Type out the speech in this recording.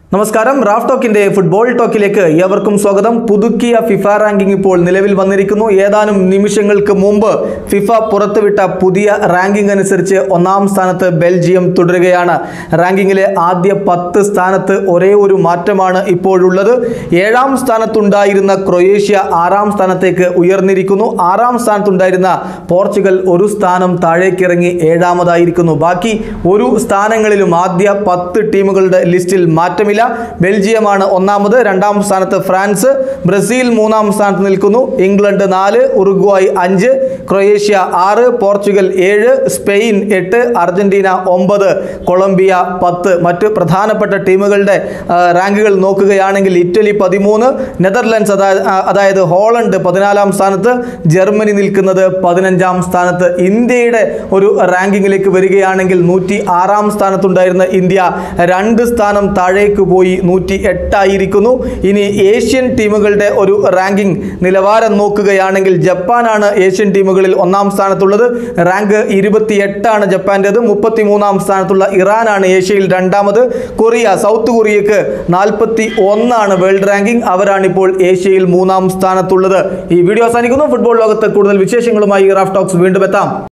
നമസ്കാരം Raf ടോക്കിന്റെ football ടോക്കിലേക്ക് ഏവർക്കും സ്വാഗതം പുതുക്കിയ ഫിഫ റാങ്കിംഗ് ഇപ്പോൾ നിലവിൽ വന്നിരിക്കുന്നു ഏതാനും നിമിഷങ്ങൾക്ക് മുമ്പ് ഫിഫ പുറത്തുവിട്ട പുതിയ റാങ്കിംഗ് അനുസരിച്ച് ഒന്നാം സ്ഥാനത്ത് ബെൽജിയം തുടരുകയാണ് റാങ്കിങ്ങിലെ ആദ്യ പത്ത് സ്ഥാനത്ത് ഒരേ ഒരു മാറ്റമാണ് ഇപ്പോഴുള്ളത് ഏഴാം സ്ഥാനത്തുണ്ടായിരുന്ന ക്രൊയേഷ്യ ആറാം സ്ഥാനത്തേക്ക് ഉയർന്നിരിക്കുന്നു ആറാം സ്ഥാനത്തുണ്ടായിരുന്ന പോർച്ചുഗൽ ഒരു സ്ഥാനം താഴേക്കിറങ്ങി ഏഴാമതായിരിക്കുന്നു ബാക്കി ഒരു സ്ഥാനങ്ങളിലും ആദ്യ പത്ത് ടീമുകളുടെ ലിസ്റ്റിൽ മാറ്റമില്ല ബെൽജിയമാണ് ഒന്നാമത് രണ്ടാം സ്ഥാനത്ത് ഫ്രാൻസ് ബ്രസീൽ മൂന്നാം സ്ഥാനത്ത് നിൽക്കുന്നു ഇംഗ്ലണ്ട് നാല് ഉറുഗ്വായ് അഞ്ച് ക്രൊയേഷ്യ ആറ് പോർച്ചുഗൽ ഏഴ് സ്പെയിൻ എട്ട് അർജന്റീന ഒമ്പത് കൊളംബിയ പത്ത് മറ്റ് പ്രധാനപ്പെട്ട ടീമുകളുടെ ആ, റാങ്കുകൾ നോക്കുകയാണെങ്കിൽ ഇറ്റലി പതിമൂന്ന് നെതർലൻഡ്സ് അതായത് ആ, അതായത് ഹോളണ്ട് പതിനാലാം സ്ഥാനത്ത് ജർമ്മനി നിൽക്കുന്നത് പതിനഞ്ചാം സ്ഥാനത്ത് ഇന്ത്യയുടെ ഒരു റാങ്കിങ്ങിലേക്ക് വരികയാണെങ്കിൽ നൂറ്റി ആറാം സ്ഥാനത്തുണ്ടായിരുന്ന ഇന്ത്യ രണ്ട് സ്ഥാനം താഴേക്ക് പോയി നൂറ്റി എട്ടായിരിക്കുന്നു ഇനി ഏഷ്യൻ ടീമുകളുടെ ഒരു റാങ്കിംഗ് നിലവാരം നോക്കുകയാണെങ്കിൽ ജപ്പാനാണ് ഏഷ്യൻ ടീമുകളിൽ ഒന്നാം സ്ഥാനത്തുള്ളത് റാങ്ക് ഇരുപത്തി എട്ടാണ് ജപ്പാൻ്റെത് മുപ്പത്തി മൂന്നാം സ്ഥാനത്തുള്ള ഇറാനാണ് ഏഷ്യയിൽ രണ്ടാമത് കൊറിയ സൗത്ത് കൊറിയക്ക് നാൽപ്പത്തി ഒന്നാണ് വേൾഡ് റാങ്കിംഗ് അവരാണിപ്പോൾ ഏഷ്യയിൽ മൂന്നാം സ്ഥാനത്തുള്ളത് ഈ വീഡിയോ അവസാനിക്കുന്നു ഫുട്ബോൾ ലോകത്ത് കൂടുതൽ വിശേഷങ്ങളുമായി റാഫ് ടോക്സ് വീണ്ടും എത്താം